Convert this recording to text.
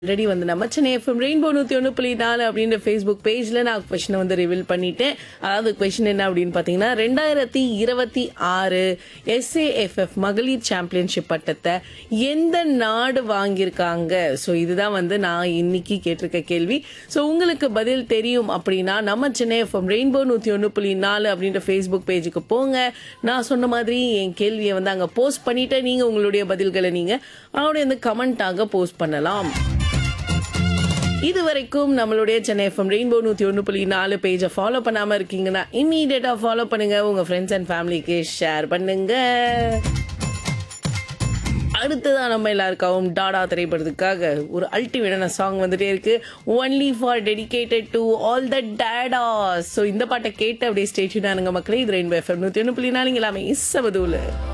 already வந்து நம்ம Chennai FM rainbow நூற்றி ஒன்று புள்ளி நாலு அப்படின்ற ஃபேஸ்புக் பேஜில் நான் கொஷினை வந்து ரிவீல் பண்ணிட்டேன் அதாவது கொஷின் என்ன அப்படின்னு பார்த்தீங்கன்னா ரெண்டாயிரத்தி இருபத்தி ஆறு எஸ்ஏஎஃப்எஃப் மகளிர் சாம்பியன்ஷிப் பட்டத்தை எந்த நாடு வாங்கியிருக்காங்க ஸோ இதுதான் வந்து நான் இன்னைக்கு கேட்டிருக்க கேள்வி ஸோ உங்களுக்கு பதில் தெரியும் அப்படின்னா நம்ம சென்னை எஃப்எம் ரெயின்போ நூற்றி ஒன்று புள்ளி நாலு அப்படின்ற ஃபேஸ்புக் பேஜுக்கு போங்க நான் சொன்ன மாதிரி என் கேள்வியை வந்து அங்கே போஸ்ட் பண்ணிட்டு நீங்கள் உங்களுடைய பதில்களை நீங்கள் அவருடைய வந்து கமெண்ட்டாக போஸ்ட் பண்ணலாம் இதுவரைக்கும் நம்மளுடைய சென்னை எஃப்எம் ரெயின்போ நூற்றி ஒன்று புள்ளி நாலு பேஜை ஃபாலோ பண்ணாமல் இருக்கீங்கன்னா இம்மீடியட்டாக ஃபாலோ பண்ணுங்க உங்கள் ஃப்ரெண்ட்ஸ் அண்ட் ஃபேமிலிக்கு ஷேர் பண்ணுங்க அடுத்ததான் நம்ம எல்லாருக்காகவும் டாடா திரைப்படத்துக்காக ஒரு அல்டிமேட்டான சாங் வந்துட்டே இருக்கு only for dedicated to all the data so இந்த பாட்டை கேட்டு அப்படியே ஸ்டேட்யூனானுங்க மக்களே இது ரெயின்போ எஃப்எம் நூற்றி ஒன்று புள்ளி நாலு எல்லாமே இசபதூல